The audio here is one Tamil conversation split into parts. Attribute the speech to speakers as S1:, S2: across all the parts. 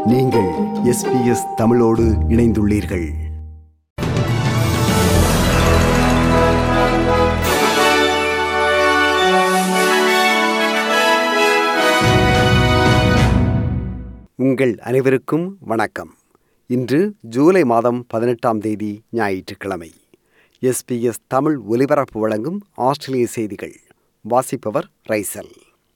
S1: நீங்கள் எஸ்பிஎஸ் தமிழோடு இணைந்துள்ளீர்கள் உங்கள் அனைவருக்கும் வணக்கம் இன்று ஜூலை மாதம் பதினெட்டாம் தேதி ஞாயிற்றுக்கிழமை எஸ்பிஎஸ் தமிழ் ஒலிபரப்பு வழங்கும் ஆஸ்திரேலிய செய்திகள் வாசிப்பவர் ரைசல்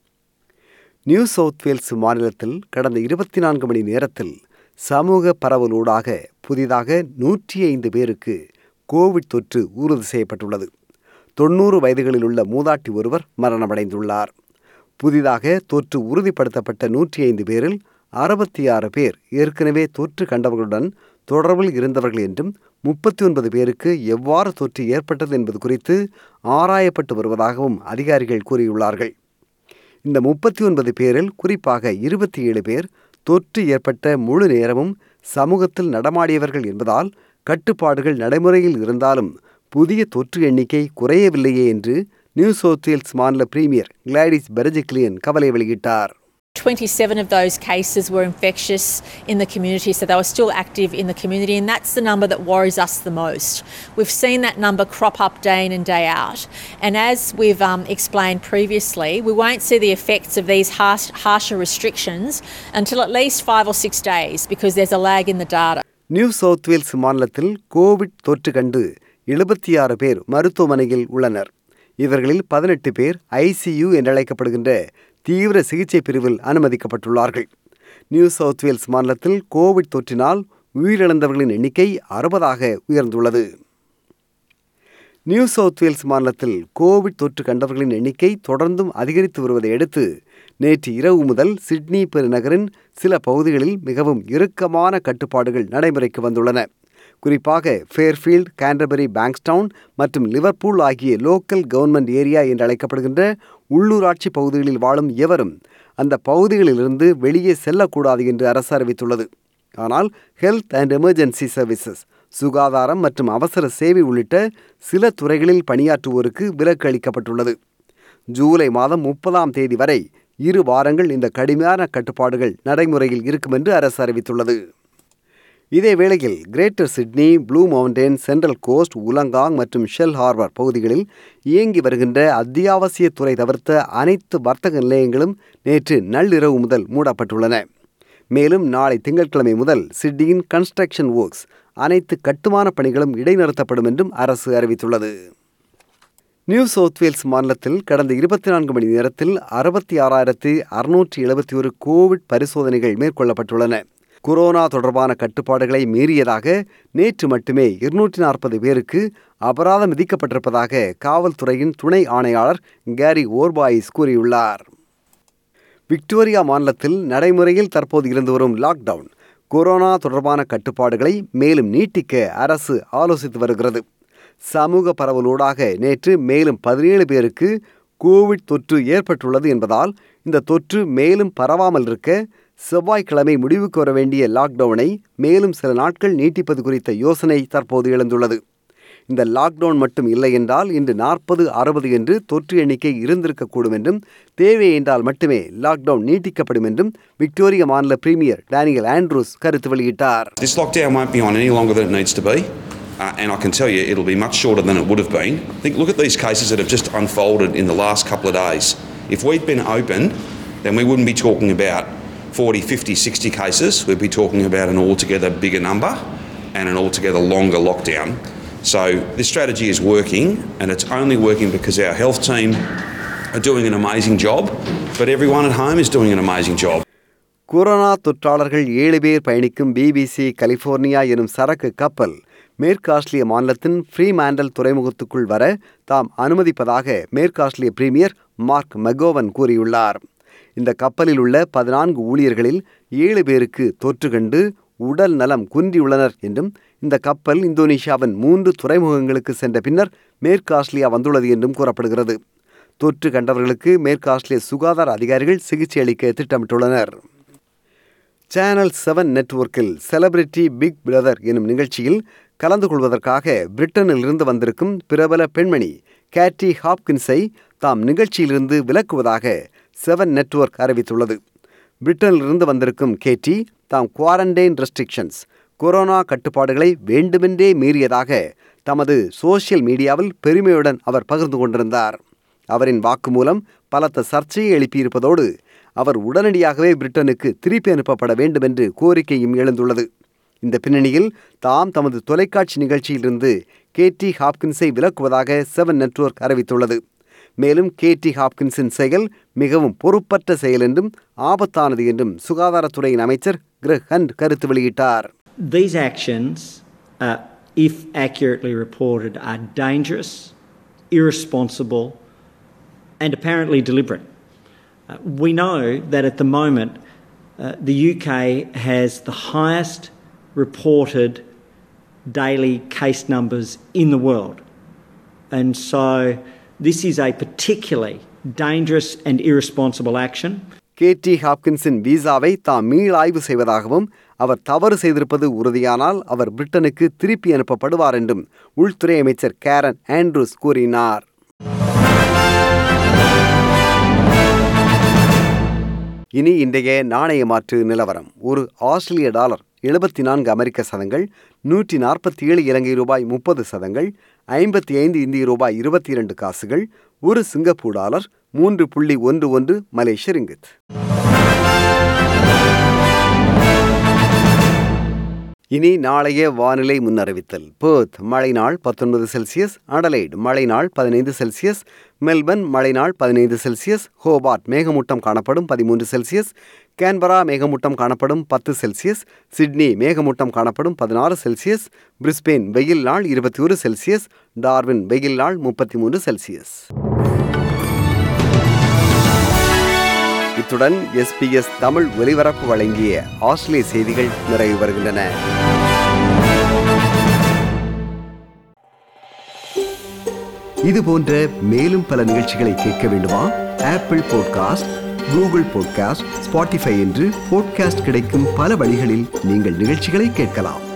S1: நியூ சவுத் வேல்ஸ் மாநிலத்தில் கடந்த இருபத்தி நான்கு மணி நேரத்தில் சமூக பரவலூடாக புதிதாக நூற்றி ஐந்து பேருக்கு கோவிட் தொற்று உறுதி செய்யப்பட்டுள்ளது தொண்ணூறு வயதுகளில் உள்ள மூதாட்டி ஒருவர் மரணமடைந்துள்ளார் புதிதாக தொற்று உறுதிப்படுத்தப்பட்ட நூற்றி ஐந்து பேரில் அறுபத்தி ஆறு பேர் ஏற்கனவே தொற்று கண்டவர்களுடன் தொடர்பில் இருந்தவர்கள் என்றும் முப்பத்தி ஒன்பது பேருக்கு எவ்வாறு தொற்று ஏற்பட்டது என்பது குறித்து ஆராயப்பட்டு வருவதாகவும் அதிகாரிகள் கூறியுள்ளார்கள் இந்த முப்பத்தி ஒன்பது பேரில் குறிப்பாக இருபத்தி ஏழு பேர் தொற்று ஏற்பட்ட முழு நேரமும் சமூகத்தில் நடமாடியவர்கள் என்பதால் கட்டுப்பாடுகள் நடைமுறையில் இருந்தாலும் புதிய தொற்று எண்ணிக்கை குறையவில்லையே என்று நியூ சவுத் வேல்ஸ் மாநில பிரீமியர் கிளாடிஸ் பெரஜிக்லியன் கவலை வெளியிட்டார்
S2: 27 of those cases were infectious in the community, so they were still active in the community, and that's the number that worries us the most. We've seen that number crop up day in and day out, and as we've um, explained previously, we won't see the effects of these harsh, harsher restrictions until at least five or six days because there's a lag in the data.
S1: New South Wales மாநிலத்தில் கோவிட் தொற்று கண்டு எழுபத்தி ஆறு பேர் மருத்துவமனையில் உள்ளனர் இவர்களில் பதினெட்டு பேர் ஐசியு என்றழைக்கப்படுகின்ற தீவிர சிகிச்சை பிரிவில் அனுமதிக்கப்பட்டுள்ளார்கள் நியூ சவுத் வேல்ஸ் மாநிலத்தில் கோவிட் தொற்றினால் உயிரிழந்தவர்களின் எண்ணிக்கை அறுபதாக உயர்ந்துள்ளது நியூ சவுத் வேல்ஸ் மாநிலத்தில் கோவிட் தொற்று கண்டவர்களின் எண்ணிக்கை தொடர்ந்தும் அதிகரித்து வருவதை அடுத்து நேற்று இரவு முதல் சிட்னி பெருநகரின் சில பகுதிகளில் மிகவும் இறுக்கமான கட்டுப்பாடுகள் நடைமுறைக்கு வந்துள்ளன குறிப்பாக ஃபேர்ஃபீல்ட் கேண்டபரி பேங்க்ஸ்டவுன் மற்றும் லிவர்பூல் ஆகிய லோக்கல் கவர்மெண்ட் ஏரியா என்று அழைக்கப்படுகின்ற உள்ளூராட்சி பகுதிகளில் வாழும் எவரும் அந்த பகுதிகளிலிருந்து வெளியே செல்லக்கூடாது என்று அரசு அறிவித்துள்ளது ஆனால் ஹெல்த் அண்ட் எமர்ஜென்சி சர்வீசஸ் சுகாதாரம் மற்றும் அவசர சேவை உள்ளிட்ட சில துறைகளில் பணியாற்றுவோருக்கு விலக்கு அளிக்கப்பட்டுள்ளது ஜூலை மாதம் முப்பதாம் தேதி வரை இரு வாரங்கள் இந்த கடுமையான கட்டுப்பாடுகள் நடைமுறையில் இருக்கும் என்று அரசு அறிவித்துள்ளது இதே வேளையில் greater Sydney blue mountain central coast Wollongong மற்றும் ஷெல் ஹார்பர் பகுதிகளில் இயங்கி வருகின்ற அத்தியாவசிய துறை தவிர்த்த அனைத்து வர்த்தக நிலையங்களும் நேற்று நள்ளிரவு முதல் மூடப்பட்டுள்ளன மேலும் நாளை திங்கட்கிழமை முதல் சிட்னியின் கன்ஸ்ட்ரக்ஷன் ஒர்க்ஸ் அனைத்து கட்டுமான பணிகளும் இடைநிறுத்தப்படும் என்றும் அரசு அறிவித்துள்ளது நியூ சவுத் வேல்ஸ் மாநிலத்தில் கடந்த இருபத்தி நான்கு மணி நேரத்தில் அறுபத்தி ஆறாயிரத்து அறுநூற்றி எழுபத்தி ஒரு கோவிட் பரிசோதனைகள் மேற்கொள்ளப்பட்டுள்ளன கொரோனா தொடர்பான கட்டுப்பாடுகளை மீறியதாக நேற்று மட்டுமே இருநூற்றி நாற்பது பேருக்கு அபராதம் விதிக்கப்பட்டிருப்பதாக காவல்துறையின் துணை ஆணையாளர் கேரி ஓர்பாயிஸ் கூறியுள்ளார் விக்டோரியா மாநிலத்தில் நடைமுறையில் தற்போது இருந்து வரும் லாக்டவுன் கொரோனா தொடர்பான கட்டுப்பாடுகளை மேலும் நீட்டிக்க அரசு ஆலோசித்து வருகிறது சமூக பரவலூடாக நேற்று மேலும் பதினேழு பேருக்கு கோவிட் தொற்று ஏற்பட்டுள்ளது என்பதால் இந்த தொற்று மேலும் பரவாமல் இருக்க செவ்வாய்க்கிழமை முடிவுக்கு வர வேண்டிய லாக்டவுனை மேலும் சில நாட்கள் நீட்டிப்பது குறித்த யோசனை தற்போது எழுந்துள்ளது இந்த லாக்டவுன் மட்டும் இல்லை என்றால் இன்று நாற்பது அறுபது என்று தொற்று எண்ணிக்கை இருந்திருக்கக்கூடும் என்றும் தேவை என்றால் மட்டுமே லாக்டவுன் நீட்டிக்கப்படும் என்றும் விக்டோரியா மாநில பிரீமியர் டேனியல் ஆண்ட்ரூஸ் கருத்து வெளியிட்டார்
S3: This lockdown won't be on any longer than it needs to be, uh, and I can tell you it'll be much shorter than it would have been. I think look at these cases that have just unfolded in the last couple of days. If we'd been open, then we wouldn't be talking about 40, 50, 60 cases. We'd be talking about an altogether bigger number and an altogether longer lockdown. So this strategy is working, and it's only working because our health team are doing an amazing job, but everyone at home is doing an amazing job.
S1: Corona தொற்றாளர்கள் ஏழு பேர் பயணிக்கும் பிபிசி கலிபோர்னியா எனும் சரக்கு கப்பல் மேற்கு ஆஸ்திரேலிய மாநிலத்தின் ஃப்ரீமேண்டல் துறைமுகத்துக்குள் வர தாம் அனுமதிப்பதாக மேற்கு ஆஸ்திரேலிய பிரீமியர் மார்க் மெகோவன் கூறியுள்ளார் இந்த கப்பலில் உள்ள பதினான்கு ஊழியர்களில் ஏழு பேருக்கு தொற்று கண்டு உடல் நலம் குன்றியுள்ளனர் என்றும் இந்த கப்பல் இந்தோனேஷியாவின் மூன்று துறைமுகங்களுக்கு சென்ற பின்னர் மேற்கு ஆஸ்திரேலியா வந்துள்ளது என்றும் கூறப்படுகிறது தொற்று கண்டவர்களுக்கு மேற்கு ஆஸ்திரேலிய சுகாதார அதிகாரிகள் சிகிச்சை அளிக்க திட்டமிட்டுள்ளனர் சேனல் செவன் நெட்வொர்க்கில் செலிபிரிட்டி பிக் பிரதர் எனும் நிகழ்ச்சியில் கலந்து கொள்வதற்காக பிரிட்டனில் இருந்து வந்திருக்கும் பிரபல பெண்மணி கேட்டி ஹாப்கின்ஸை தாம் நிகழ்ச்சியிலிருந்து விலக்குவதாக செவன் நெட்வொர்க் அறிவித்துள்ளது பிரிட்டனிலிருந்து வந்திருக்கும் கேட்டி தாம் குவாரண்டைன் ரெஸ்ட்ரிக்ஷன்ஸ் கொரோனா கட்டுப்பாடுகளை வேண்டுமென்றே மீறியதாக தமது சோசியல் மீடியாவில் பெருமையுடன் அவர் பகிர்ந்து கொண்டிருந்தார் அவரின் வாக்குமூலம் பலத்த சர்ச்சையை எழுப்பியிருப்பதோடு அவர் உடனடியாகவே பிரிட்டனுக்கு திருப்பி அனுப்பப்பட வேண்டும் என்று கோரிக்கையும் எழுந்துள்ளது இந்த பின்னணியில் தாம் தமது தொலைக்காட்சி நிகழ்ச்சியிலிருந்து கே டி ஹாப்கின்ஸை விலக்குவதாக செவன் நெட்வொர்க் அறிவித்துள்ளது மேலும் கே டி ஹாப்கின்ஸின் செயல் மிகவும் பொறுப்பற்ற செயல் என்றும் ஆபத்தானது என்றும் சுகாதாரத்துறையின் அமைச்சர் கிரக் ஹண்ட் கருத்து வெளியிட்டார்
S4: These actions, uh, if accurately reported, are dangerous, irresponsible, and apparently deliberate. Uh, we know that at the moment uh, the UK has the highest reported daily case numbers in the world. And so this is a particularly dangerous and irresponsible action.
S1: Katie ஹாப்கின்ஸின் விசாவை தாம் மீளாய்வு செய்வதாகவும் அவர் தவறு செய்திருப்பது உறுதியானால் அவர் பிரிட்டனுக்கு திருப்பி அனுப்பப்படுவார் என்றும் உள்துறை அமைச்சர் கேரன் ஆண்ட்ரூஸ் கூறினார் இனி இன்றைய நாணய மாற்று நிலவரம் ஒரு ஆஸ்திரேலிய டாலர் எழுபத்தி நான்கு அமெரிக்க சதங்கள் நூற்றி நாற்பத்தி ஏழு இலங்கை ரூபாய் முப்பது சதங்கள் ஐம்பத்தி ஐந்து இந்திய ரூபாய் இருபத்தி இரண்டு காசுகள் ஒரு சிங்கப்பூர் டாலர் மூன்று புள்ளி ஒன்று ஒன்று மலேசிய ரிங்கித் இனி நாளைய வானிலை முன்னறிவித்தல் பேர்த் மழை நாள் பத்தொன்பது செல்சியஸ் அடலைட் மழை நாள் பதினைந்து செல்சியஸ் மெல்பர்ன் மழை நாள் பதினைந்து செல்சியஸ் ஹோபார்ட் மேகமூட்டம் காணப்படும் பதிமூன்று செல்சியஸ் கேன்பரா மேகமூட்டம் காணப்படும் பத்து செல்சியஸ் சிட்னி மேகமூட்டம் காணப்படும் பதினாறு செல்சியஸ் பிரிஸ்பெயின் வெயில் நாள் இருபத்தி ஒரு செல்சியஸ் டார்வின் வெயில் நாள் முப்பத்தி மூன்று செல்சியஸ் இத்துடன் எஸ்பிஎஸ் தமிழ் ஒலிபரப்பு வழங்கிய ஆஸ்திரேலிய செய்திகள் நிறைவு வருகின்றன இது போன்ற மேலும் பல நிகழ்ச்சிகளை கேட்க வேண்டுமா Apple podcast Google podcast Spotify என்று பாட்காஸ்ட் கிடைக்கும் பல வழிகளில் நீங்கள் நிகழ்ச்சிகளை கேட்கலாம்